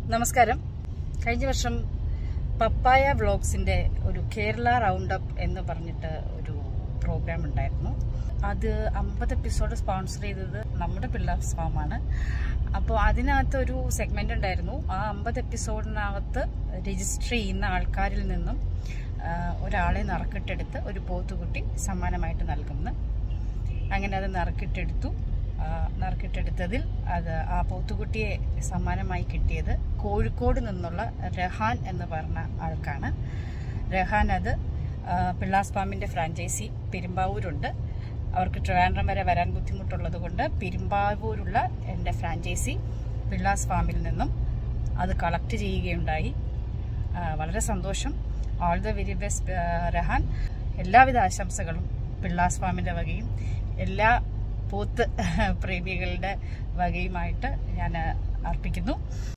നമസ്കാരം കഴിഞ്ഞ വർഷം പപ്പായ വ്ളോഗ്സിന്റെ ഒരു കേരള റൗണ്ട് അപ്പ് എന്ന് പറഞ്ഞിട്ട് ഒരു പ്രോഗ്രാം ഉണ്ടായിരുന്നു അത് അമ്പത് എപ്പിസോഡ് സ്പോൺസർ ചെയ്തത് നമ്മുടെ പിള്ളേർസ് ഫാമാണ് അപ്പോൾ അതിനകത്ത് ഒരു സെഗ്മെന്റ് ഉണ്ടായിരുന്നു ആ അമ്പത് എപ്പിസോഡിനകത്ത് രജിസ്റ്റർ ചെയ്യുന്ന ആൾക്കാരിൽ നിന്നും ആ, ഒരാളെ നറുക്കിട്ടെടുത്ത് ഒരു പോത്തുകുട്ടി സമ്മാനമായിട്ട് നൽകുന്നു അങ്ങനെ അത് നറുക്കിട്ടെടുത്തു ആ, നറുക്കിട്ടെടുത്തതിൽ അത് ആ പോത്തുകുട്ടിയെ സമ്മാനമായി കിട്ടിയത് കോഴിക്കോട് നിന്നുള്ള രഹാൻ എന്ന് പറഞ്ഞ ആൾക്കാണ് രഹാൻ അത് ആ, പിള്ളാസ് ഫാമിന്റെ ഫ്രാഞ്ചൈസി പെരുമ്പാവൂരുണ്ട് അവർക്ക് ട്രിവാൻഡ്രം വരെ വരാൻ ബുദ്ധിമുട്ടുള്ളത് കൊണ്ട് പെരുമ്പാവൂരുള്ള എൻ്റെ ഫ്രാഞ്ചൈസി പിള്ളാസ് ഫാമിൽ നിന്നും അത് കളക്ട് ചെയ്യുകയുണ്ടായി ആ, വളരെ സന്തോഷം all the very best Rahan എല്ലാവിധ ആശംസകളും പിള്ളാസ് ഫാമിൻ്റെ വകയും എല്ലാ പോത്ത് പ്രേമികളുടെ വകയുമായിട്ട് ഞാൻ അർപ്പിക്കുന്നു